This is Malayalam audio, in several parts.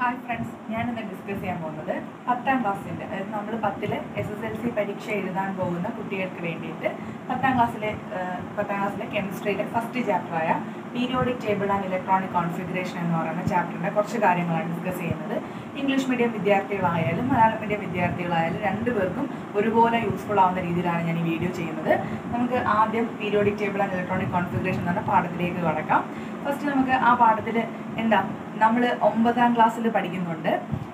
ഹായ് ഫ്രണ്ട്സ് ഞാൻ ഇന്ന് ഡിസ്കസ് ചെയ്യാൻ പോകുന്നത് പത്താം ക്ലാസ്സിൻ്റെ അതായത് നമ്മൾ പത്തിൽ എസ് എസ് എൽ സി പരീക്ഷ എഴുതാൻ പോകുന്ന കുട്ടികൾക്ക് വേണ്ടിയിട്ട് പത്താം ക്ലാസ്സിലെ ഏഹ്, പത്താം ക്ലാസ്സിലെ കെമിസ്ട്രിയിലെ ഫസ്റ്റ് ചാപ്റ്ററായ periodic table and electronic configuration എന്ന് പറയുന്ന ചാപ്റ്ററിൻ്റെ കുറച്ച് കാര്യങ്ങളാണ് ഡിസ്കസ് ചെയ്യുന്നത് ഇംഗ്ലീഷ് മീഡിയം വിദ്യാർത്ഥികളായാലും മലയാളം മീഡിയം വിദ്യാർത്ഥികളായാലും രണ്ടുപേർക്കും ഒരുപോലെ യൂസ്ഫുൾ ആവുന്ന രീതിയിലാണ് ഞാൻ ഈ വീഡിയോ ചെയ്യുന്നത് നമുക്ക് ആദ്യം periodic table and electronic configuration എന്ന പാഠത്തിലേക്ക് കടക്കാം ഫസ്റ്റ് നമുക്ക് ആ പാഠത്തിൽ എന്താ നമ്മൾ ഒമ്പതാം ക്ലാസ്സിൽ പഠിക്കുന്നുണ്ട്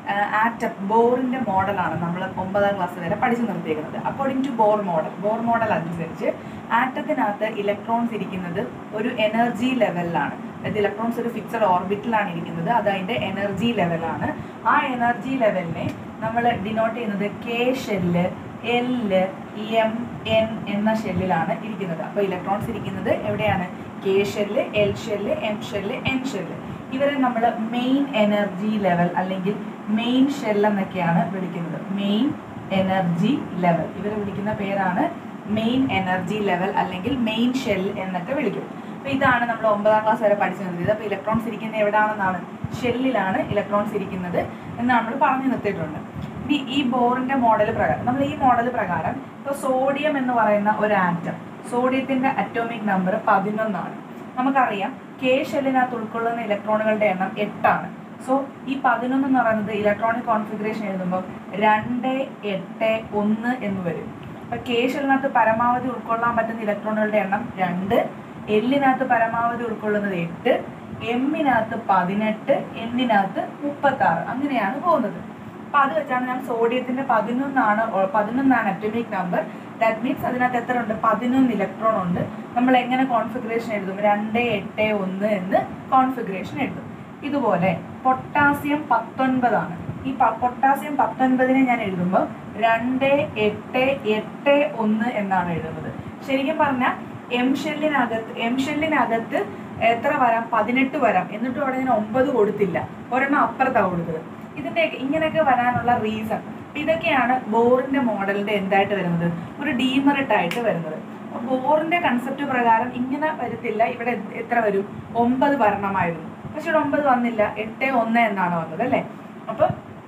ആറ്റം ബോറിൻ്റെ മോഡലാണ് നമ്മൾ ഒമ്പതാം ക്ലാസ് വരെ പഠിച്ചു നിർത്തിയേക്കുന്നത് according to Bohr model Bohr model അനുസരിച്ച് ആറ്റത്തിനകത്ത് ഇലക്ട്രോൺസ് ഇരിക്കുന്നത് ഒരു എനർജി ലെവലിലാണ് അതായത് ഇലക്ട്രോൺസ് ഒരു ഫിക്സഡ് ഓർബിറ്റിലാണ് ഇരിക്കുന്നത് അത് അതിൻ്റെ എനർജി ലെവലാണ് ആ എനർജി ലെവലിനെ നമ്മൾ ഡിനോട്ട് ചെയ്യുന്നത് K shell L M N എന്ന ഷെല്ലിലാണ് ഇരിക്കുന്നത് അപ്പോൾ ഇലക്ട്രോൺസ് ഇരിക്കുന്നത് എവിടെയാണ് K shell L shell M shell N shell ഇവരെ നമ്മൾ മെയിൻ എനർജി ലെവൽ അല്ലെങ്കിൽ മെയിൻ ഷെൽ എന്നൊക്കെയാണ് വിളിക്കുന്നത് മെയിൻ എനർജി ലെവൽ ഇവരെ വിളിക്കുന്ന പേരാണ് മെയിൻ എനർജി ലെവൽ അല്ലെങ്കിൽ മെയിൻ ഷെൽ എന്നൊക്കെ വിളിക്കും അപ്പോൾ ഇതാണ് നമ്മൾ ഒമ്പതാം ക്ലാസ് വരെ പഠിച്ചു നിർത്തിയത് അപ്പോൾ ഇലക്ട്രോൺസ് ഇരിക്കുന്നത് എവിടെയാണെന്നാണ് ഷെല്ലിലാണ് ഇലക്ട്രോൺസ് ഇരിക്കുന്നത് എന്ന് നമ്മൾ പറഞ്ഞു നിർത്തിയിട്ടുണ്ട് ഇനി ഈ ബോറിന്റെ മോഡൽ പ്രകാരം നമ്മൾ ഈ മോഡൽ പ്രകാരം ഇപ്പോൾ സോഡിയം എന്ന് പറയുന്ന ഒരു ആറ്റം സോഡിയത്തിന്റെ അറ്റോമിക് നമ്പർ പതിനൊന്നാണ് നമുക്കറിയാം കെ ഷെല്ലിനകത്ത് ഉൾക്കൊള്ളുന്ന ഇലക്ട്രോണുകളുടെ എണ്ണം എട്ടാണ് സോ ഈ പതിനൊന്ന് എന്ന് പറയുന്നത് ഇലക്ട്രോണിക് കോൺഫിഗറേഷൻ എഴുതുമ്പോൾ രണ്ട് എട്ട് ഒന്ന് എന്ന് വരും അപ്പൊ കെ ഷെല്ലിനകത്ത് പരമാവധി ഉൾക്കൊള്ളാൻ പറ്റുന്ന ഇലക്ട്രോണുകളുടെ എണ്ണം രണ്ട് എല്ലിനകത്ത് പരമാവധി ഉൾക്കൊള്ളുന്നത് എട്ട് എമ്മിനകത്ത് പതിനെട്ട് എന്നിനകത്ത് മുപ്പത്തി ആറ് അങ്ങനെയാണ് പോകുന്നത് അപ്പൊ അത് വെച്ചാണ് ഞാൻ സോഡിയത്തിന്റെ പതിനൊന്നാണ് ഒ- പതിനൊന്നാണ് അറ്റോമിക് നമ്പർ ദാറ്റ് മീൻസ് അതിനകത്ത് എത്ര ഉണ്ട് പതിനൊന്ന് ഇലക്ട്രോൺ ഉണ്ട് നമ്മൾ എങ്ങനെ കോൺഫിഗറേഷൻ എഴുതും രണ്ട് എട്ട് ഒന്ന് എന്ന് കോൺഫിഗറേഷൻ എഴുതും ഇതുപോലെ പൊട്ടാസ്യം പത്തൊൻപതാണ് ഈ പ- പൊട്ടാസ്യം പത്തൊൻപതിനെ ഞാൻ എഴുതുമ്പോൾ രണ്ട് എട്ട് എട്ട് ഒന്ന് എന്നാണ് എഴുതുന്നത് ശരിക്കും പറഞ്ഞാൽ എം ഷെല്ലിനകത്ത് എം ഷെല്ലിനകത്ത് എത്ര വരാം പതിനെട്ട് വരാം എന്നിട്ടും അവിടെ ഞാൻ ഒമ്പത് കൊടുത്തില്ല ഒരെണ്ണം അപ്പുറത്താണ് കൊടുത്തത് ഇതിന്റെ ഇങ്ങനെയൊക്കെ വരാനുള്ള റീസൺ ഇതൊക്കെയാണ് ബോറിന്റെ മോഡലിന്റെ എന്തായിട്ട് വരുന്നത് ഒരു ഡീമറിട്ട് ആയിട്ട് വരുന്നത് അപ്പൊ ബോറിന്റെ കൺസെപ്റ്റ് പ്രകാരം ഇങ്ങനെ വരത്തില്ല ഇവിടെ എ- എത്ര വരും ഒമ്പത് വരണമായിരുന്നു പക്ഷെ ഇവിടെ ഒമ്പത് വന്നില്ല എട്ട് ഒന്ന് എന്നാണ് വന്നത് അല്ലേ അപ്പൊ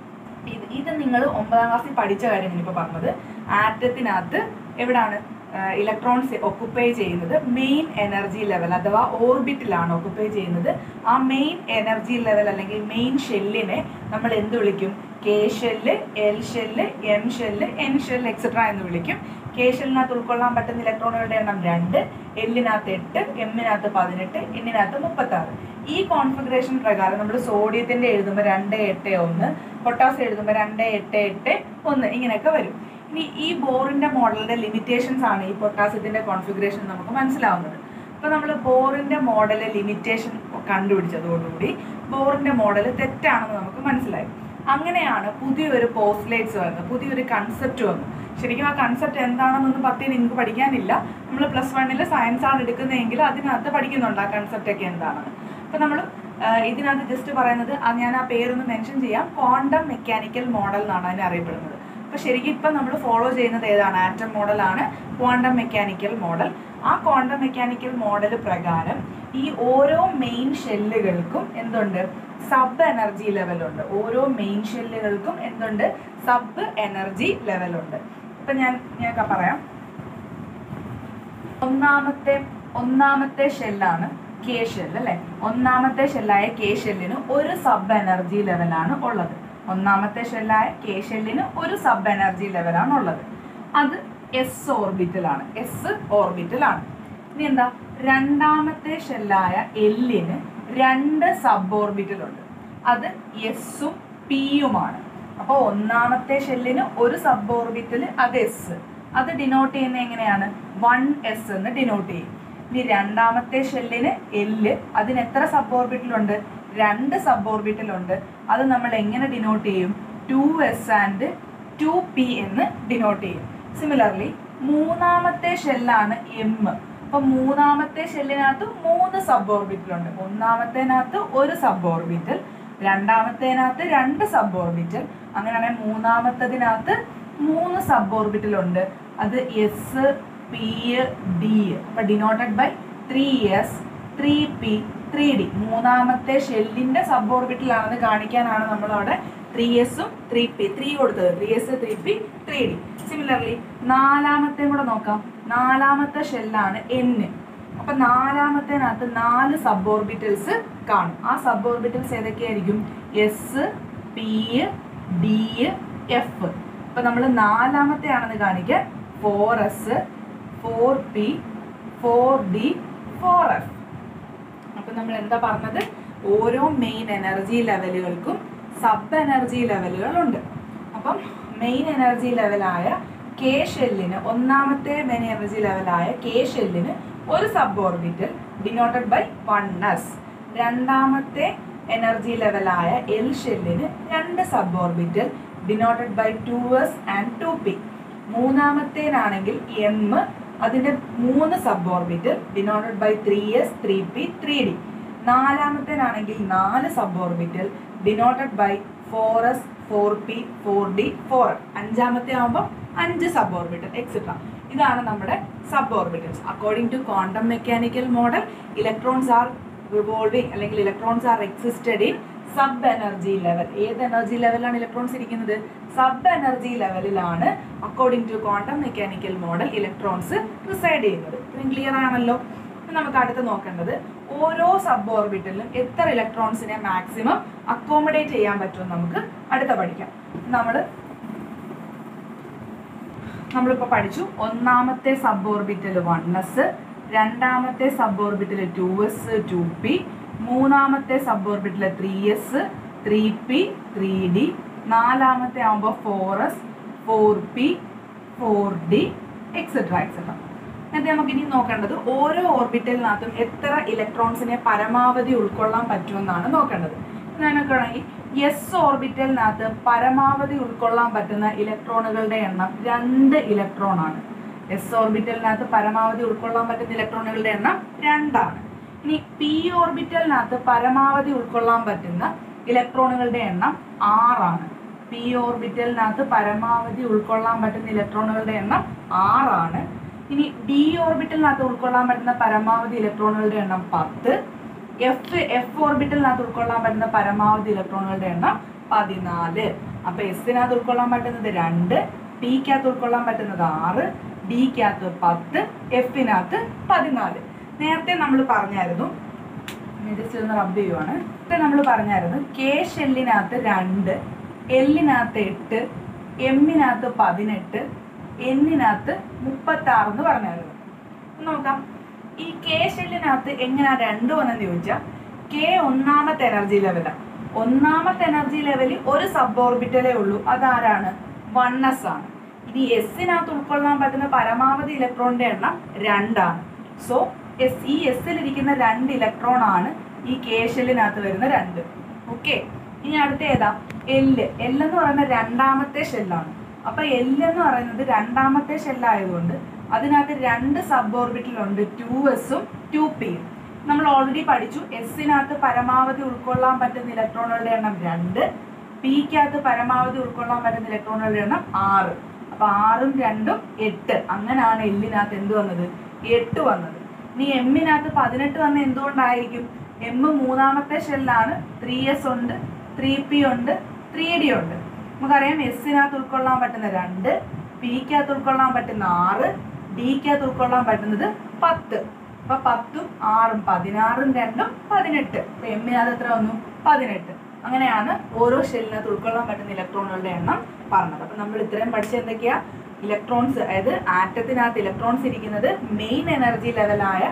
ഇത് ഇത് നിങ്ങൾ ഒമ്പതാം ക്ലാസ്സിൽ പഠിച്ച കാര്യം ഞാനിപ്പോൾ പറഞ്ഞത് ആറ്റത്തിനകത്ത് എവിടാണ് ഇലക്ട്രോൺസ് ഒക്കുപ്പൈ ചെയ്യുന്നത് മെയിൻ എനർജി ലെവൽ അഥവാ ഓർബിറ്റിലാണ് ഒക്കുപ്പൈ ചെയ്യുന്നത് ആ മെയിൻ എനർജി ലെവൽ അല്ലെങ്കിൽ മെയിൻ ഷെല്ലിനെ നമ്മൾ എന്ത് വിളിക്കും K shell L shell M shell N shell etcetera എന്ന് വിളിക്കും കെ ഷെല്ലിനകത്ത് ഉൾക്കൊള്ളാൻ പറ്റുന്ന ഇലക്ട്രോണുകളുടെ എണ്ണം രണ്ട് എല്ലിനകത്ത് എട്ട് എമ്മിനകത്ത് പതിനെട്ട് എന്നിനകത്ത് മുപ്പത്തി ആറ് ഈ കോൺഫിഗറേഷൻ പ്രകാരം നമ്മൾ സോഡിയത്തിന്റെ എഴുതുമ്പോൾ രണ്ട് എട്ട് ഒന്ന് പൊട്ടാസ്യം എഴുതുമ്പോൾ രണ്ട് എട്ട് എട്ട് ഒന്ന് ഇങ്ങനെയൊക്കെ വരും ഇനി ഈ ബോറിന്റെ മോഡലിന്റെ ലിമിറ്റേഷൻസ് ആണ് ഈ പൊട്ടാസ്യത്തിന്റെ കോൺഫിഗറേഷൻ നമുക്ക് മനസ്സിലാവുന്നത് അപ്പൊ നമ്മൾ ബോറിന്റെ മോഡല് ലിമിറ്റേഷൻ കണ്ടുപിടിച്ചതോടുകൂടി ബോറിന്റെ മോഡൽ തെറ്റാണെന്ന് നമുക്ക് മനസ്സിലായി അങ്ങനെയാണ് പുതിയൊരു പോസ്റ്റ്ലേറ്റ്സ് വന്നത് പുതിയൊരു കൺസെപ്റ്റ് വന്നു ശരിക്കും ആ കൺസെപ്റ്റ് എന്താണെന്നൊന്നും പത്തി നിങ്ങൾക്ക് പഠിക്കാനില്ല നമ്മൾ പ്ലസ് വണ്ണിൽ സയൻസ് ആണ് എടുക്കുന്നതെങ്കിൽ അതിനകത്ത് പഠിക്കുന്നുണ്ട് ആ കൺസെപ്റ്റ് ഒക്കെ എന്താണെന്ന് അപ്പൊ നമ്മൾ ഇതിനകത്ത് ജസ്റ്റ് പറയുന്നത് ആ ഞാൻ ആ പേരൊന്ന് മെൻഷൻ ചെയ്യാം ക്വാണ്ടം മെക്കാനിക്കൽ മോഡൽ എന്നാണ് അതിനെ അറിയപ്പെടുന്നത് അപ്പൊ ശരിക്കും ഇപ്പൊ നമ്മൾ ഫോളോ ചെയ്യുന്നത് ഏതാണ് ആറ്റം മോഡലാണ് ക്വാണ്ടം മെക്കാനിക്കൽ മോഡൽ ആ ക്വാണ്ടം മെക്കാനിക്കൽ മോഡൽ പ്രകാരം ഈ ഓരോ മെയിൻ ഷെല്ലുകൾക്കും എന്തുണ്ട് സബ് എനർജി ലെവലുണ്ട് ഓരോ മെയിൻ ഷെല്ലുകൾക്കും എന്തുണ്ട് സബ് എനർജി ലെവലുണ്ട് ഇപ്പൊ ഞാൻ ഞാൻ പറയാം ഒന്നാമത്തെ ഒന്നാമത്തെ ഷെല്ലാണ് കെ ഷെൽ അല്ലെ ഒന്നാമത്തെ ഷെല്ലായ കെ ഷെല്ലിന് ഒരു സബ് എനർജി ലെവലാണ് ഉള്ളത് ഒന്നാമത്തെ ഷെല്ലായ കെ ഷെല്ലിന് ഒരു സബ് എനർജി ലെവലാണ് ഉള്ളത് അത് എസ് ഓർബിറ്റലാണ് എസ് ഓർബിറ്റലാണ് ഇനി എന്താ രണ്ടാമത്തെ ഷെല്ലായ എല്ലിന് രണ്ട് സബ് ഓർബിറ്റലുണ്ട് അത് എസും പിയുമാണ് അപ്പോൾ ഒന്നാമത്തെ ഷെല്ലിന് ഒരു സബ് ഓർബിറ്റൽ അത് എസ് അത് ഡിനോട്ട് ചെയ്യുന്നത് എങ്ങനെയാണ് വൺ എസ് എന്ന് ഡിനോട്ട് ചെയ്യും ഇനി രണ്ടാമത്തെ ഷെല്ലിന് എല്ല് അതിന് എത്ര സബ് ഓർബിറ്റലുണ്ട് രണ്ട് സബ് ഓർബിറ്റലുണ്ട് അത് നമ്മൾ എങ്ങനെ ഡിനോട്ട് ചെയ്യും two S and two P എന്ന് ഡിനോട്ട് ചെയ്യും സിമിലർലി മൂന്നാമത്തെ ഷെല്ലാണ് എം അപ്പൊ മൂന്നാമത്തെ ഷെല്ലിനകത്ത് മൂന്ന് സബ് ഓർബിറ്റൽ ഉണ്ട് ഒന്നാമത്തേനകത്ത് ഒരു സബ് ഓർബിറ്റൽ രണ്ടാമത്തേനകത്ത് രണ്ട് സബ് ഓർബിറ്റൽ അങ്ങനെയാണെങ്കിൽ മൂന്നാമത്തതിനകത്ത് മൂന്ന് സബ് ഓർബിറ്റൽ ഉണ്ട് അത് എസ് പി ഡി അപ്പൊ denoted by three S three P three D മൂന്നാമത്തെ ഷെല്ലിന്റെ സബ് ഓർബിറ്റിലാണെന്ന് കാണിക്കാനാണ് നമ്മൾ അവിടെ ത്രീ എസും ത്രീ പി ത്രീ കൊടുത്തത് three S three P three D similarly നാലാമത്തെയും കൂടെ നോക്കാം നാലാമത്തെ ഷെല്ലാണ് എന്ന് അപ്പൊ നാലാമത്തേനകത്ത് നാല് സബ് ഓർബിറ്റൽസ് കാണും ആ സബ് ഓർബിറ്റൽസ് ഏതൊക്കെയായിരിക്കും എസ് പി ഡി എഫ് അപ്പൊ നമ്മൾ നാലാമത്തെ ആണെന്ന് കാണിക്കാൻ four S four P four D four F അപ്പൊ നമ്മൾ എന്താ പറഞ്ഞത് ഓരോ മെയിൻ എനർജി ലെവലുകൾക്കും സബ് എനർജി ലെവലുകളുണ്ട് അപ്പം മെയിൻ എനർജി ലെവലായ കെ ഷെല്ലിന് ഒന്നാമത്തെ മെയിൻ എനർജി ലെവലായ കെ ഷെല്ലിന് ഒരു sub orbital denoted by one S രണ്ടാമത്തെ എനർജി ലെവലായ എൽ ഷെല്ലിന് രണ്ട് sub orbital denoted by two S and two P മൂന്നാമത്തേനാണെങ്കിൽ M അതിന്റെ മൂന്ന് sub orbital denoted by three S three P three D നാലാമത്തേനാണെങ്കിൽ നാല് sub orbital denoted by four S four P four D four അഞ്ചാമത്തെ ആകുമ്പോൾ അഞ്ച് സബ് ഓർബിറ്റൽ എക്സെട്ര ഇതാണ് നമ്മുടെ sub orbitals according to quantum mechanical model electrons are revolving അല്ലെങ്കിൽ electrons are existed in sub energy level ഏത് എനർജി ലെവലാണ് ഇലക്ട്രോൺസ് ഇരിക്കുന്നത് സബ് എനർജി ലെവലിലാണ് according to quantum mechanical model electrons reside ചെയ്യുന്നത് ഇത്രയും ക്ലിയർ ആണല്ലോ ഇനി നമുക്ക് അടുത്ത് നോക്കേണ്ടത് ഓരോ സബ് ഓർബിറ്റലിലും എത്ര ഇലക്ട്രോൺസിനെ മാക്സിമം അക്കോമഡേറ്റ് ചെയ്യാൻ പറ്റുമെന്ന് നമുക്ക് അടുത്ത പഠിക്കാം നമ്മൾ നമ്മളിപ്പോൾ പഠിച്ചു ഒന്നാമത്തെ സബ് ഓർബിറ്റൽ വൺ എസ് രണ്ടാമത്തെ sub orbital two S two P മൂന്നാമത്തെ sub orbital three S three P three D നാലാമത്തെ ആകുമ്പോൾ four S four P four D etcetera etcetera എന്നിട്ട് നമുക്ക് ഇനി നോക്കേണ്ടത് ഓരോ ഓർബിറ്റലിനകത്തും എത്ര ഇലക്ട്രോൺസിനെ പരമാവധി ഉൾക്കൊള്ളാൻ പറ്റുമെന്നാണ് നോക്കേണ്ടത് ഞാനൊക്കെയാണെങ്കിൽ എസ് ഓർബിറ്റലിനകത്ത് പരമാവധി ഉൾക്കൊള്ളാൻ പറ്റുന്ന ഇലക്ട്രോണുകളുടെ എണ്ണം രണ്ട് ഇലക്ട്രോൺ ആണ് എസ് ഓർബിറ്റലിനകത്ത് പരമാവധി ഉൾക്കൊള്ളാൻ പറ്റുന്ന ഇലക്ട്രോണുകളുടെ എണ്ണം രണ്ടാണ് ഇനി പി ഓർബിറ്റലിനകത്ത് പരമാവധി ഉൾക്കൊള്ളാൻ പറ്റുന്ന ഇലക്ട്രോണുകളുടെ എണ്ണം ആറാണ് പി ഓർബിറ്റലിനകത്ത് പരമാവധി ഉൾക്കൊള്ളാൻ പറ്റുന്ന ഇലക്ട്രോണുകളുടെ എണ്ണം ആറാണ് ഇനി ഡി ഓർബിറ്റലിനകത്ത് ഉൾക്കൊള്ളാൻ പറ്റുന്ന പരമാവധി ഇലക്ട്രോണുകളുടെ എണ്ണം പത്ത് എഫ് എഫ് ഓർബിറ്റലിനകത്ത് ഉൾക്കൊള്ളാൻ പറ്റുന്ന പരമാവധി ഇലക്ട്രോണുകളുടെ എണ്ണം പതിനാല് അപ്പൊ എസിനകത്ത് ഉൾക്കൊള്ളാൻ പറ്റുന്നത് രണ്ട് പിക്കകത്ത് ഉൾക്കൊള്ളാൻ പറ്റുന്നത് ആറ് ഡിക്കകത്ത് പത്ത് എഫിനകത്ത് പതിനാല് നേരത്തെ നമ്മൾ പറഞ്ഞായിരുന്നു ജസ്റ്റ് ഒന്ന് റബ്ബ് ചെയ്യുവാണ് നേരത്തെ നമ്മൾ പറഞ്ഞായിരുന്നു കെ ഷെല്ലിനകത്ത് രണ്ട് എല്ലിനകത്ത് എട്ട് എമ്മിനകത്ത് പതിനെട്ട് എന്നിനകത്ത് മുപ്പത്തി ആറ് എന്ന് പറഞ്ഞായിരുന്നു ഒന്ന് നോക്കാം ഈ കെ ഷെല്ലിനകത്ത് എങ്ങനെയാ രണ്ട് വന്നെന്ന് ചോദിച്ചാൽ കെ ഒന്നാമത്തെ എനർജി ലെവലാണ് ഒന്നാമത്തെ എനർജി ലെവലിൽ ഒരു സബ് ഓർബിറ്റലേ ഉള്ളൂ അതാരാണ് വൺ എസ് ആണ് ഇനി എസിനകത്ത് ഉൾക്കൊള്ളാൻ പറ്റുന്ന പരമാവധി ഇലക്ട്രോണിന്റെ എണ്ണം രണ്ടാണ് സോ എസ് ഈ എസിലിരിക്കുന്ന രണ്ട് ഇലക്ട്രോൺ ആണ് ഈ കെ ഷെല്ലിനകത്ത് വരുന്ന രണ്ട് ഓക്കെ ഇനി അടുത്ത ഏതാ എല്ല് എൽ എന്ന് പറയുന്ന രണ്ടാമത്തെ ഷെല്ലാണ് അപ്പൊ എൽ എന്ന് പറയുന്നത് രണ്ടാമത്തെ ഷെല്ലായതുകൊണ്ട് അതിനകത്ത് രണ്ട് സബ് ഓർബിറ്റലുണ്ട് ടു എസും ടു പിയും നമ്മൾ ഓൾറെഡി പഠിച്ചു എസിനകത്ത് പരമാവധി ഉൾക്കൊള്ളാൻ പറ്റുന്ന ഇലക്ട്രോണുകളുടെ എണ്ണം രണ്ട് പിക്കകത്ത് പരമാവധി ഉൾക്കൊള്ളാൻ പറ്റുന്ന ഇലക്ട്രോണുകളുടെ എണ്ണം ആറ് അപ്പൊ ആറും രണ്ടും എട്ട് അങ്ങനെയാണ് എല്ലിനകത്ത് എന്ത് വന്നത് എട്ട് വന്നത് ഇനി എമ്മിനകത്ത് പതിനെട്ട് വന്ന എന്തുകൊണ്ടായിരിക്കും എം മൂന്നാമത്തെ ഷെല്ലാണ് ത്രീ എസ് ഉണ്ട് ത്രീ പി ഉണ്ട് ത്രീ ഡി ഉണ്ട് നമുക്കറിയാം എസിനകത്ത് ഉൾക്കൊള്ളാൻ പറ്റുന്ന രണ്ട് പിക്കകത്ത് ഉൾക്കൊള്ളാൻ പറ്റുന്ന ആറ് ഡിക്കകത്ത് ഉൾക്കൊള്ളാൻ പറ്റുന്നത് പത്ത് അപ്പൊ പത്തും ആറും പതിനാറും രണ്ടും പതിനെട്ട് അപ്പൊ എമ്മിനകത്ത് എത്ര വന്നു പതിനെട്ട് അങ്ങനെയാണ് ഓരോ ഷെല്ലിനകത്ത് ഉൾക്കൊള്ളാൻ പറ്റുന്ന ഇലക്ട്രോണുകളുടെ എണ്ണം പറഞ്ഞത് അപ്പൊ നമ്മൾ ഇത്രയും പഠിച്ച എന്തൊക്കെയാ ഇലക്ട്രോൺസ് അതായത് ആറ്റത്തിനകത്ത് ഇലക്ട്രോൺസ് ഇരിക്കുന്നത് മെയിൻ എനർജി ലെവലായ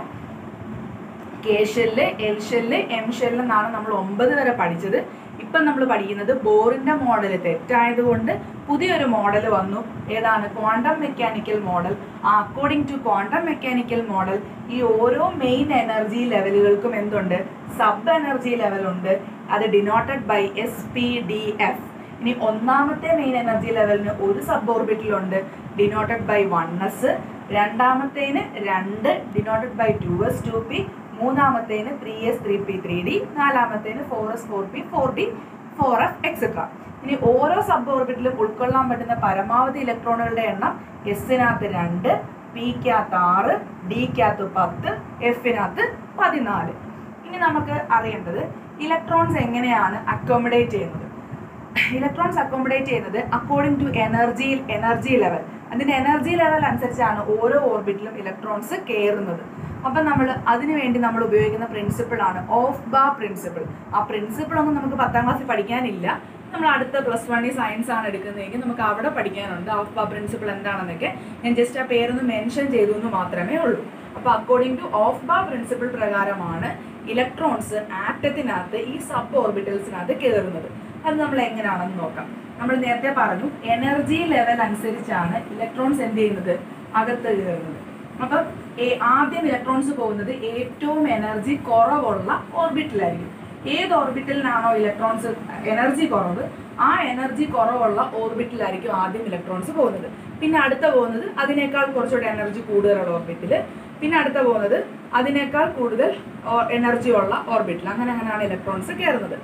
K shell L shell M shell എന്നാണ് നമ്മൾ ഒമ്പത് വരെ പഠിച്ചത് ഇപ്പം നമ്മൾ പഠിക്കുന്നത് ബോറിന്റെ മോഡൽ തെറ്റായതുകൊണ്ട് പുതിയൊരു മോഡൽ വന്നു ഏതാണ് ക്വാണ്ടം മെക്കാനിക്കൽ മോഡൽ ആ according to quantum mechanical model ഈ ഓരോ മെയിൻ എനർജി ലെവലുകൾക്കും എന്തുണ്ട് സബ് എനർജി ലെവൽ ഉണ്ട് അത് denoted by S P D F ഇനി ഒന്നാമത്തെ മെയിൻ എനർജി ലെവലിന് ഒരു സബ് ഓർബിറ്റിലുണ്ട് ഡിനോട്ടഡ് ബൈ വൺ എസ് രണ്ടാമത്തേന് രണ്ട് denoted by two S two P മൂന്നാമത്തേന് three S three P three D നാലാമത്തേന് four S four P four D four F etcetera ഇനി ഓരോ സബ് ഓർബിറ്റിലും ഉൾക്കൊള്ളാൻ പറ്റുന്ന പരമാവധി ഇലക്ട്രോണുകളുടെ എണ്ണം എസിനകത്ത് രണ്ട് പിക്കകത്ത് ആറ് ഡിക്കകത്ത് പത്ത് എഫിനകത്ത് പതിനാല് ഇനി നമുക്ക് അറിയേണ്ടത് ഇലക്ട്രോൺസ് എങ്ങനെയാണ് അക്കോമഡേറ്റ് ചെയ്യുന്നത് ഇലക്ട്രോൺസ് അക്കോമഡേറ്റ് ചെയ്യുന്നത് according to energy energy level അതിന്റെ എനർജി ലെവൽ അനുസരിച്ചാണ് ഓരോ ഓർബിറ്റിലും ഇലക്ട്രോൺസ് കയറുന്നത് അപ്പം നമ്മൾ അതിനു വേണ്ടി നമ്മൾ ഉപയോഗിക്കുന്ന പ്രിൻസിപ്പിൾ ആണ് ഓഫ് ബാ പ്രിൻസിപ്പിൾ ആ പ്രിൻസിപ്പിൾ ഒന്നും നമുക്ക് പത്താം ക്ലാസ്സിൽ പഠിക്കാനില്ല നമ്മൾ അടുത്ത പ്ലസ് വണ്ണിൽ സയൻസ് ആണ് എടുക്കുന്നതെങ്കിൽ നമുക്ക് അവിടെ പഠിക്കാനുണ്ട് ഓഫ് ബാ പ്രിൻസിപ്പിൾ എന്താണെന്നൊക്കെ ഞാൻ ജസ്റ്റ് ആ പേരൊന്ന് മെൻഷൻ ചെയ്തു എന്ന് മാത്രമേ ഉള്ളൂ അപ്പോൾ according to Aufbau principle പ്രകാരമാണ് ഇലക്ട്രോൺസ് ആറ്റത്തിനകത്ത് ഈ സബ് ഓർബിറ്റൽസിനകത്ത് കയറുന്നത് അത് നമ്മൾ എങ്ങനെയാണെന്ന് നോക്കാം നമ്മൾ നേരത്തെ പറഞ്ഞു എനർജി ലെവൽ അനുസരിച്ചാണ് ഇലക്ട്രോൺസ് എന്ത് ചെയ്യുന്നത് അകത്ത് കയറുന്നത് അപ്പം ഏ- ആദ്യം ഇലക്ട്രോൺസ് പോകുന്നത് ഏറ്റവും എനർജി കുറവുള്ള ഓർബിറ്റിലായിരിക്കും ഏത് ഓർബിറ്റലിനാണോ ഇലക്ട്രോൺസ് എനർജി കുറവ് ആ എനർജി കുറവുള്ള ഓർബിറ്റിലായിരിക്കും ആദ്യം ഇലക്ട്രോൺസ് പോകുന്നത് പിന്നെ അടുത്ത പോകുന്നത് അതിനേക്കാൾ കുറച്ചുകൂടെ എനർജി കൂടുതലുള്ള ഓർബിറ്റിൽ പിന്നെ അടുത്ത പോകുന്നത് അതിനേക്കാൾ കൂടുതൽ എനർജി ഉള്ള ഓർബിറ്റിൽ അങ്ങനെ അങ്ങനെയാണ് ഇലക്ട്രോൺസ് കയറുന്നത്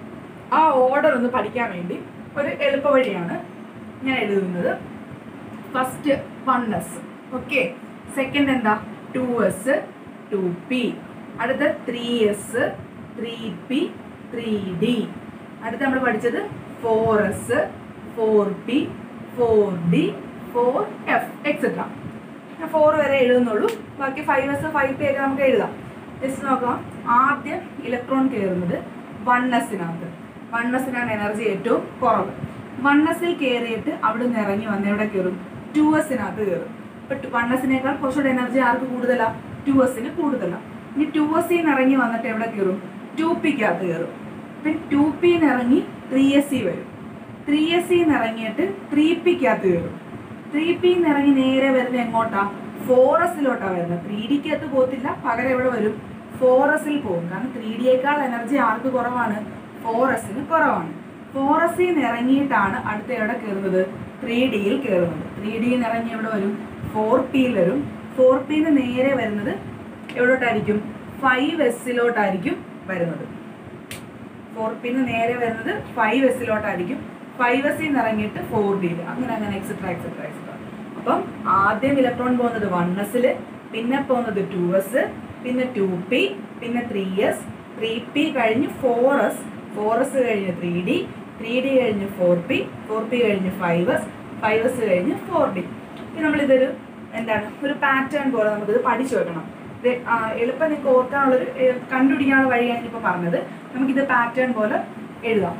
ആ ഓർഡർ ഒന്ന് പഠിക്കാൻ വേണ്ടി ഒരു എളുപ്പ വഴിയാണ് ഞാൻ എഴുതുന്നത് first one S okay second എന്താ ടു എസ് ടു പി അടുത്ത three S three P three D അടുത്ത നമ്മൾ പഠിച്ചത് four S four P four D four F etcetera four വരെ എഴുതുന്നുള്ളൂ ബാക്കി ഫൈവ് എസ് ഫൈവ് പി ഒക്കെ നമുക്ക് എഴുതാം ജസ്റ്റ് നോക്കാം ആദ്യം ഇലക്ട്രോൺ കയറുന്നത് വൺ എസിനകത്ത് വൺ എസിനാണ് എനർജി ഏറ്റവും കുറവ് വൺ എസിൽ കയറിയിട്ട് അവിടെ നിന്ന് ഇറങ്ങി വന്ന് എവിടെ കയറും ടു എസിനകത്ത് കയറും ഇപ്പൊ വൺ എസിനേക്കാൾ കുറച്ചുകൂടെ എനർജി ആർക്ക് കൂടുതലാ ടു എസിന് കൂടുതലാ ഇനി ടു എസിൽ നിന്ന് ഇറങ്ങി വന്നിട്ട് എവിടെ കയറും ടു പിക്കകത്ത് കയറും പിന്നെ ടു പിന്ന് ഇറങ്ങി ത്രീ എസ് സി വരും ത്രീ എസ് സിന്ന് ഇറങ്ങിയിട്ട് ത്രീ പിക്കകത്ത് കയറും ത്രീ പിന്ന് ഇറങ്ങി നേരെ വരുന്നത് എങ്ങോട്ടാ ഫോറസിലോട്ടാ വരുന്നത് ത്രീ ഡിക്കകത്ത് പോകത്തില്ല പകരം എവിടെ വരും ഫോറസിൽ പോകും കാരണം ത്രീ ഡിയേക്കാൾ എനർജി ആർക്ക് കുറവാണ് ഫോറസിന് കുറവാണ് ഫോറസിൽ നിന്ന് ഇറങ്ങിയിട്ടാണ് അടുത്ത എവിടെ കയറുന്നത് ത്രീ ഡിയിൽ കയറുന്നത് ത്രീ ഡിയിൽ നിന്ന് ഇറങ്ങി എവിടെ വരും ഫോർ പിയിൽ വരും ഫോർ പിന്ന് നേരെ വരുന്നത് എവിടോട്ടായിരിക്കും ഫൈവ് എസിലോട്ടായിരിക്കും വരുന്നത് ഫോർ പിന്നെ നേരെ വരുന്നത് ഫൈവ് എസിലോട്ടായിരിക്കും ഫൈവ് എസിൽ നിന്ന് ഇറങ്ങിയിട്ട് ഫോർ ഡിയിൽ അങ്ങനെ അങ്ങനെ എക്സെട്ര എക്സെട്ര എക്സെട്ര അപ്പം ആദ്യം ഇലക്ട്രോൺ പോകുന്നത് വൺ എസിൽ പിന്നെ പോകുന്നത് ടു എസ് പിന്നെ ടു പി പിന്നെ ത്രീ എസ് ത്രീ പി കഴിഞ്ഞ് ഫോർ എസ് ഫോർ എസ് കഴിഞ്ഞ് ത്രീ ഡി ത്രീ ഡി കഴിഞ്ഞ് ഫോർ പി ഫോർ പി കഴിഞ്ഞ് ഫൈവ് എസ് ഫൈവ് എസ് കഴിഞ്ഞ് ഫോർ ഡി ഇനി നമ്മളിതൊരു എന്താണ് ഒരു പാറ്റേൺ പോലെ നമുക്കിത് പഠിച്ചു വെക്കണം ഇത് ആ, എളുപ്പം നിങ്ങൾക്ക് ഓർക്കാനുള്ളൊരു ഏ, കണ്ടുപിടിക്കാനുള്ള വഴിയാണ് ഞാനിപ്പോൾ പറഞ്ഞത് നമുക്കിത് പാറ്റേൺ പോലെ എഴുതാം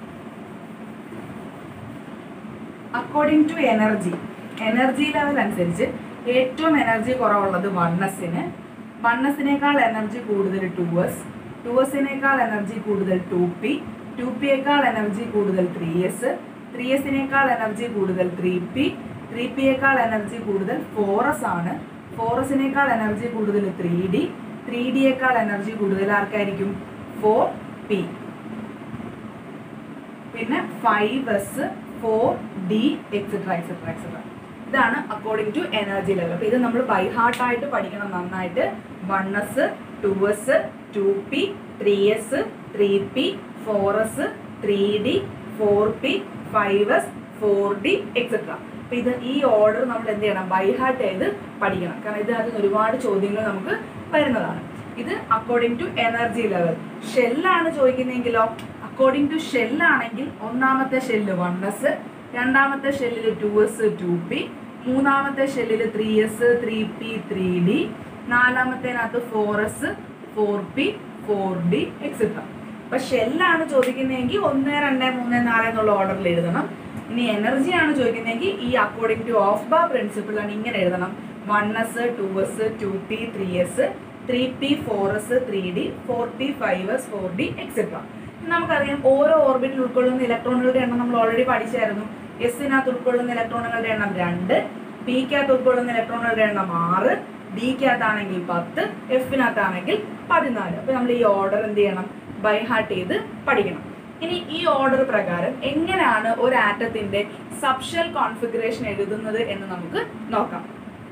according to energy energy level അനുസരിച്ച് ഏറ്റവും എനർജി കുറവുള്ളത് വൺ എസിന് വൺ എസിനേക്കാൾ എനർജി കൂടുതൽ ടു എസ് ടു എസിനേക്കാൾ എനർജി കൂടുതൽ ടു പി ടു പിയേക്കാൾ എനർജി കൂടുതൽ ത്രീ എസ് ത്രീ എസിനേക്കാൾ എനർജി കൂടുതൽ ത്രീ പി ത്രീ പിയേക്കാൾ എനർജി കൂടുതൽ ഫോർ എസ് ആണ് ഫോർ എസിനേക്കാൾ എനർജി കൂടുതൽ ത്രീ ഡി ത്രീ ഡിയേക്കാൾ എനർജി കൂടുതൽ ആർക്കായിരിക്കും ഫോർ പി പിന്നെ five S four D etcetera etcetera etcetera ഇതാണ് അക്കോർഡിംഗ് ടു എനർജി ലെവൽ അപ്പോൾ ഇത് നമ്മൾ ബൈ ഹാർട്ട് ആയിട്ട് പഠിക്കണം നന്നായിട്ട് one S two S two P three S three P four S three D four P five S four D etcetera അപ്പം ഇത് ഈ ഓർഡർ നമ്മൾ എന്ത് ചെയ്യണം ബൈ ഹാർട്ട് ചെയ്ത് പഠിക്കണം കാരണം ഇതിനകത്ത് നിന്ന് ഒരുപാട് ചോദ്യങ്ങൾ നമുക്ക് വരുന്നതാണ് ഇത് അക്കോർഡിംഗ് ടു എനർജി ലെവൽ ഷെല്ലാണ് ചോദിക്കുന്നതെങ്കിലോ അക്കോർഡിംഗ് ടു ഷെല്ലാണെങ്കിൽ ഒന്നാമത്തെ ഷെല്ല് വൺ എസ് രണ്ടാമത്തെ ഷെല്ലിൽ ടു എസ് ടു പി മൂന്നാമത്തെ ഷെല്ലിൽ three S three P three D നാലാമത്തേനകത്ത് four S four P four D etcetera അപ്പൊ ഷെല്ലാണ് ചോദിക്കുന്നതെങ്കിൽ ഒന്ന് രണ്ട് മൂന്ന് നാല് എന്നുള്ള ഓർഡറിൽ എഴുതണം ഇനി എനർജി ആണ് ചോദിക്കുന്നതെങ്കിൽ ഈ according to Aufbau principle ആണ് ഇങ്ങനെ എഴുതണം one S two S two P three S three P four S three D four P five S four D etcetera നമുക്കറിയാം ഓരോ ഓർബിറ്റിൽ ഉൾക്കൊള്ളുന്ന ഇലക്ട്രോണുകളുടെ എണ്ണം നമ്മൾ ഓൾറെഡി പഠിച്ചായിരുന്നു എസിനകത്ത് ഉൾക്കൊള്ളുന്ന ഇലക്ട്രോണുകളുടെ എണ്ണം രണ്ട് പിക്കകത്ത് ഉൾക്കൊള്ളുന്ന ഇലക്ട്രോണുകളുടെ എണ്ണം ആറ് ഡിക്കകത്താണെങ്കിൽ പത്ത് എഫിനകത്താണെങ്കിൽ പതിനാല് അപ്പൊ നമ്മൾ ഈ ഓർഡർ എന്ത് ചെയ്യണം ബൈ ഹാർട്ട് ചെയ്ത് പഠിക്കണം ഇനി ഈ ഓർഡർ പ്രകാരം എങ്ങനെയാണ് ഒരു ആറ്റത്തിന്റെ സബ്ഷൽ കോൺഫിഗറേഷൻ എഴുതുന്നത് എന്ന് നമുക്ക് നോക്കാം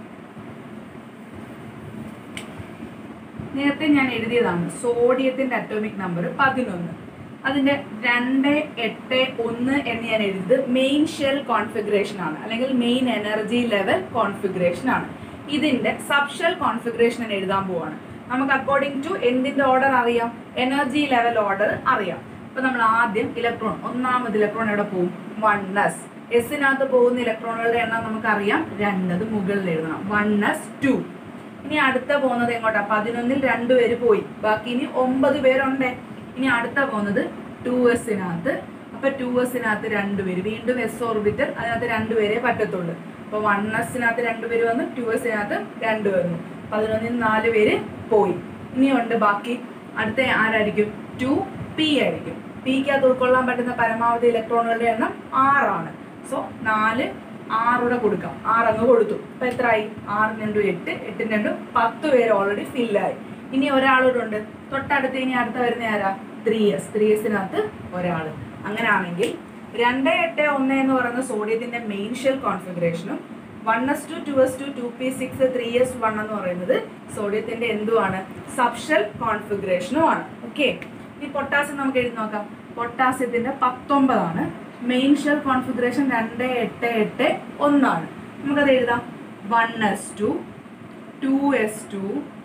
നേരത്തെ ഞാൻ എഴുതിയതാണ് സോഡിയത്തിന്റെ അറ്റോമിക് നമ്പർ പതിനൊന്ന് അതിന്റെ രണ്ട് എട്ട് ഒന്ന് എന്ന് ഞാൻ എഴുതിയത് മെയിൻ ഷെൽ കോൺഫിഗറേഷൻ ആണ് അല്ലെങ്കിൽ മെയിൻ എനർജി ലെവൽ കോൺഫിഗറേഷൻ ആണ് ഇതിന്റെ സബ്ഷൽ കോൺഫിഗറേഷൻ എഴുതാൻ പോവാണ് നമുക്ക് അക്കോർഡിംഗ് ടു എന്തിന്റെ ഓർഡർ അറിയാം എനർജി ലെവൽ ഓർഡർ അറിയാം അപ്പൊ നമ്മൾ ആദ്യം ഇലക്ട്രോൺ ഒന്നാമത് ഇലക്ട്രോൺ എവിടെ പോകും വൺ എസ് എസിനകത്ത് പോകുന്ന ഇലക്ട്രോണുകളുടെ എണ്ണം നമുക്കറിയാം രണ്ടത് മുകളിൽ എഴുതണം വൺ എസ് ടു ഇനി അടുത്ത പോകുന്നത് എങ്ങോട്ടാ പതിനൊന്നിൽ രണ്ട് പേര് പോയി ബാക്കി ഇനി ഒമ്പത് പേരുണ്ട് ഇനി അടുത്ത പോകുന്നത് ടു എസിനകത്ത് അപ്പൊ ടു എസിനകത്ത് രണ്ടുപേര് വീണ്ടും എസ് ഓർബിറ്റൽ അതിനകത്ത് രണ്ടുപേരെ പറ്റത്തുള്ളൂ അപ്പൊ വൺ എസിനകത്ത് രണ്ടുപേര് വന്നു ടു എസിനകത്ത് രണ്ട് വന്നു പതിനൊന്നിൽ നാല് പേര് പോയി ഇനിയുണ്ട് ബാക്കി അടുത്ത ആരായിരിക്കും ടു പി ആയിരിക്കും പിക്കകത്ത് ഉൾക്കൊള്ളാൻ പറ്റുന്ന പരമാവധി ഇലക്ട്രോണുകളുടെ എണ്ണം ആറാണ് സോ നാല് ആറുടെ കൊടുക്കാം ആറ് അങ്ങ് കൊടുത്തു അപ്പൊ എത്രയായി ആറ് രണ്ടും എട്ട് എട്ടും രണ്ടും പത്ത് പേര് ഓൾറെഡി ഫില്ലായി ഇനി ഒരാളൂടെ ഉണ്ട് തൊട്ടടുത്ത് ഇനി അടുത്ത വരുന്ന ആരാ ത്രീ എസ് ത്രീ എസിനകത്ത് ഒരാള് അങ്ങനെയാണെങ്കിൽ രണ്ട് എട്ട് ഒന്ന് എന്ന് പറയുന്ന സോഡിയത്തിന്റെ മെയിൻ ഷെൽ കോൺഫിഗറേഷനും one S two two S two two P six three S one എന്ന് പറയുന്നത് സോഡിയത്തിന്റെ എന്തുമാണ് സബ്ഷൽ കോൺഫിഗറേഷനുമാണ് ഓക്കെ ഈ പൊട്ടാസ്യം നമുക്ക് എഴുതി നോക്കാം പൊട്ടാസ്യത്തിന്റെ പത്തൊമ്പതാണ് മെയിൻ ഷെൽ കോൺഫിഗറേഷൻ രണ്ട് എട്ട് എട്ട് ഒന്നാണ് നമുക്കത് എഴുതാം one S two two S two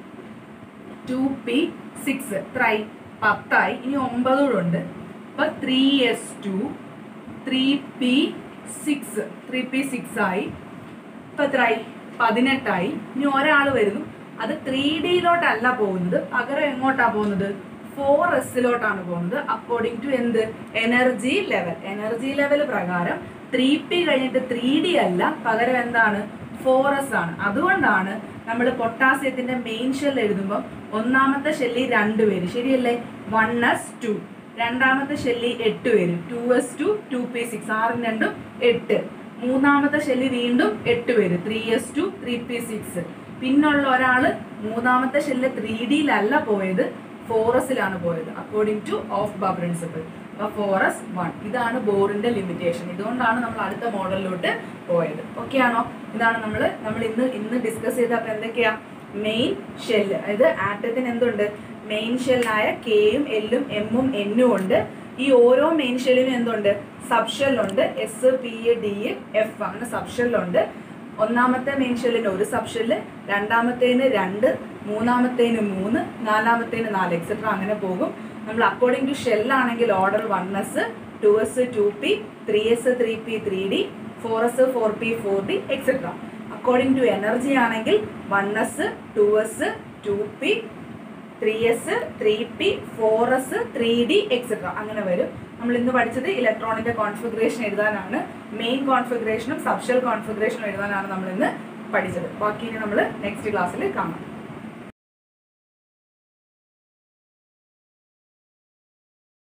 two P six എത്രയായി പത്തായി ഇനി ഒമ്പതോടുണ്ട് അപ്പൊ three S two three P six three P six ആയി ഇപ്പൊ എത്രയായി പതിനെട്ടായി ഇനി ഒരാൾ വരുന്നു അത് ത്രീ ഡിയിലോട്ടല്ല പോകുന്നത് പകരം എങ്ങോട്ടാ പോകുന്നത് ഫോർ എസിലോട്ടാണ് പോകുന്നത് അക്കോർഡിംഗ് ടു എന്ത് എനർജി ലെവൽ എനർജി ലെവൽ പ്രകാരം ത്രീ പി കഴിഞ്ഞിട്ട് ത്രീ ഡി അല്ല പകരം എന്താണ് ഫോർ എസ് ആണ് അതുകൊണ്ടാണ് നമ്മൾ പൊട്ടാസ്യത്തിന്റെ മെയിൻ ഷെൽ എഴുതുമ്പോൾ ഒന്നാമത്തെ ഷെല്ലി രണ്ട് പേര് ശരിയല്ലേ വൺ എസ് ടു രണ്ടാമത്തെ ഷെല്ലി എട്ട് പേര് two S two two P six ആറും രണ്ടും എട്ട് മൂന്നാമത്തെ ഷെല്ലി വീണ്ടും എട്ട് പേര് three S two three P six പിന്നുള്ള ഒരാള് മൂന്നാമത്തെ ഷെല്ല് ത്രീ ഡിയിലല്ല പോയത് ഫോറസിലാണ് പോയത് അക്കോർഡിംഗ് ടു ഓഫ് ബ പ്രിൻസിപ്പിൾ അപ്പൊ ഫോറസ് വൺ ഇതാണ് ബോറിന്റെ ലിമിറ്റേഷൻ ഇതുകൊണ്ടാണ് നമ്മൾ അടുത്ത മോഡലിലോട്ട് പോയത് ഓക്കെ ആണോ ഇതാണ് നമ്മൾ നമ്മൾ ഇന്ന് ഇന്ന് ഡിസ്കസ് ചെയ്തപ്പോൾ എന്തൊക്കെയാ മെയിൻ ഷെല്ല് അതായത് ആറ്റത്തിന് എന്തുണ്ട് മെയിൻ ഷെല്ലായ കെയും എല്ലും എമ്മും എന്നും ഉണ്ട് ഈ ഓരോ മെയിൻ ഷെല്ലിനും എന്തുണ്ട് സബ് ഷെല്ലുണ്ട് എസ് പി ഡി എഫ് അങ്ങനെ സബ് ഷെല്ലുണ്ട് ഒന്നാമത്തെ മെയിൻ ഷെല്ലിന് ഒരു സബ് ഷെല്ല് രണ്ടാമത്തേന് രണ്ട് മൂന്നാമത്തേന് മൂന്ന് നാലാമത്തേന് നാല് എക്സെട്ര അങ്ങനെ പോകും നമ്മൾ അക്കോർഡിംഗ് ടു ഷെല്ലാണെങ്കിൽ order one S two S two P three S three P three D four S four P four D etcetera according to energy ആണെങ്കിൽ one S two S two P three S three P four S three D etcetera അങ്ങനെ വരും നമ്മൾ ഇന്ന് പഠിച്ചത് ഇലക്ട്രോണിന്റെ കോൺഫിഗറേഷൻ എഴുതാനാണ് മെയിൻ കോൺഫിഗറേഷനും സബ്ഷൽ കോൺഫിഗറേഷനും എഴുതാനാണ് നമ്മൾ ഇന്ന് പഠിച്ചത് ബാക്കി ഇനി നമ്മൾ നെക്സ്റ്റ് ക്ലാസ്സിൽ കാണാം